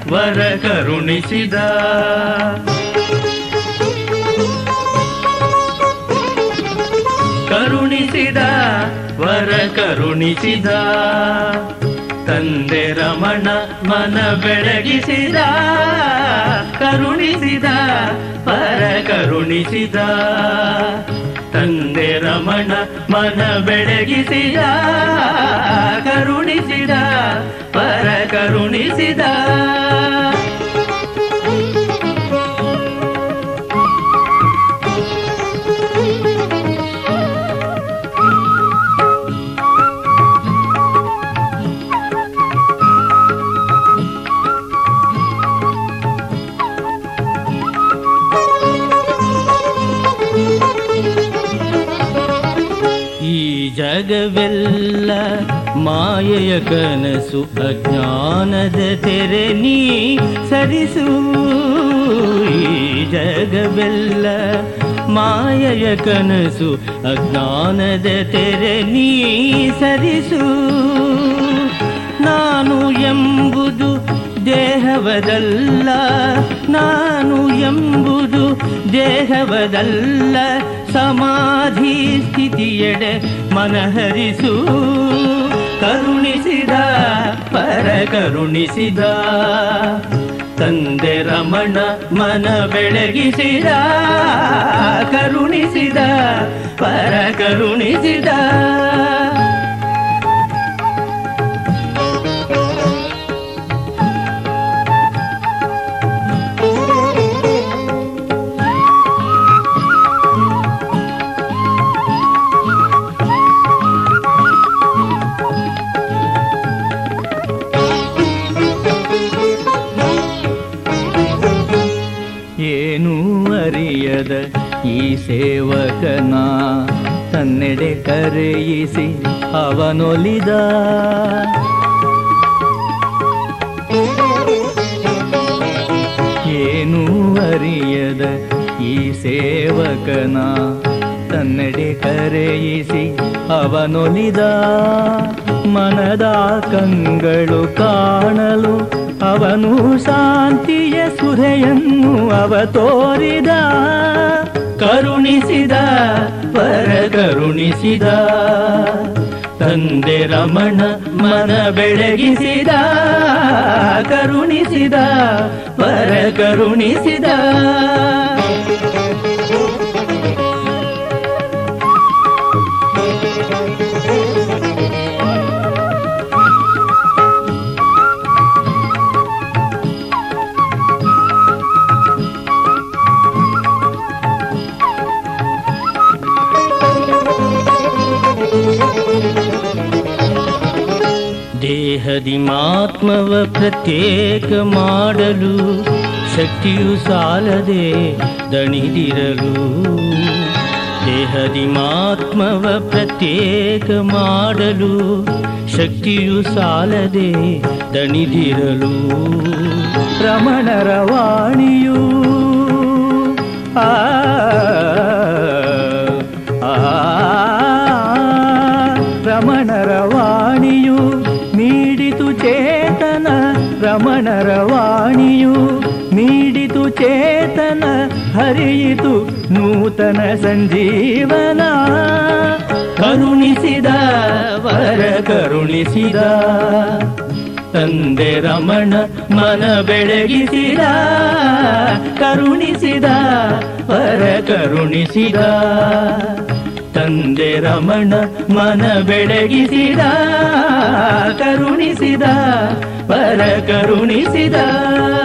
ವರ ಕರುಣಿಸಿದ ಕರುಣಿಸಿದ ವರ ಕರುಣಿಸಿದ ತಂದೆ ರಮಣ ಮನ ಬೆಳಗಿಸಿದ ಕರುಣಿಸಿದ ವರ ಕರುಣಿಸಿದ ತಂದೆ ರಮಣ ಮನ ಬೆಳಗಿಸಿದ ಕರುಣಿಸಿದ ವರ ಕರುಣಿಸಿದ ಈ ಜಗವೆಲ್ಲ ಮಾಯೆಯ ಕನಸು ಅಜ್ಞಾನದ ತೆರೆ ನೀ ಸರಿಸು ಈ ಜಗವೆಲ್ಲ ಮಾಯೆಯ ಕನಸು ಅಜ್ಞಾನದ ತೆರೆ ನೀ ಸರಿಸು ನಾನು ಎಂಬುದು ದೇಹವದಲ್ಲ ನಾನು ಎಂಬುದು ದೇಹವದಲ್ಲ ಸಮಾಧಿ ಸ್ಥಿತಿಯೆಡೆ ಮನಹರಿಸು ಕರುಣಿಸಿದ ಪರ ಕರುಣಿಸಿದ ತಂದೆ ರಮಣ ಮನ ಬೆಳಗಿಸಿದ ಕರುಣಿಸಿದ ಪರ ಕರುಣಿಸಿದ ಏನೂ ಅರಿಯದ ಈ ಸೇವಕನ ತನ್ನೆಡೆ ಕರೆಯಿಸಿ ಅವನೊಲಿದ ಏನೂ ಅರಿಯದ ಈ ಸೇವಕನ ತನ್ನೆಡೆ ಕರೆಯಿಸಿ ಅವನೊಲಿದ ಮನದ ಕಂಗಳು ಕಾಣಲು ಅವನು ಶಾಂತಿಯ ಸುಧೆಯನ್ನು ಅವ ತೋರಿದ ಕರುಣಿಸಿದ ಪರ ಕರುಣಿಸಿದ ತಂದೆ ರಮಣ ಮನ ಬೆಳಗಿಸಿದ ಕರುಣಿಸಿದ ಪರ ಕರುಣಿಸಿದ ದೇಹದಿ ಮಾತ್ಮವ ಪ್ರತ್ಯೇಕ ಮಾಡಲು ಶಕ್ತಿಯು ಸಾಲದೆ ದಣಿದಿರಲು ದೇಹದಿ ಮಾತ್ಮವ ಪ್ರತ್ಯೇಕ ಮಾಡಲು ಶಕ್ತಿಯು ಸಾಲದೆ ದಣಿದಿರಲು ರಮಣರ ವಾಣಿಯು ಆ ಆ, ರಮಣರ ವಾಣಿಯು ನೀಡಿತು ಚೇತನ ರಮಣರ ವಾಣಿಯು ನೀಡಿತು ಚೇತನ ಹರಿಯಿತು ನೂತನ ಸಂಜೀವನ ಕರುಣಿಸಿದ ವರ ಕರುಣಿಸಿದ ತಂದೆ ರಮಣ ಮನ ಬೆಳಗಿಸಿದ ಕರುಣಿಸಿದ ವರ ಕರುಣಿಸಿದ ತಂದೆ ರಮಣ ಮನ ಬೆಳಗಿಸಿದ ಕರುಣಿಸಿದ ಪರ ಕರುಣಿಸಿದ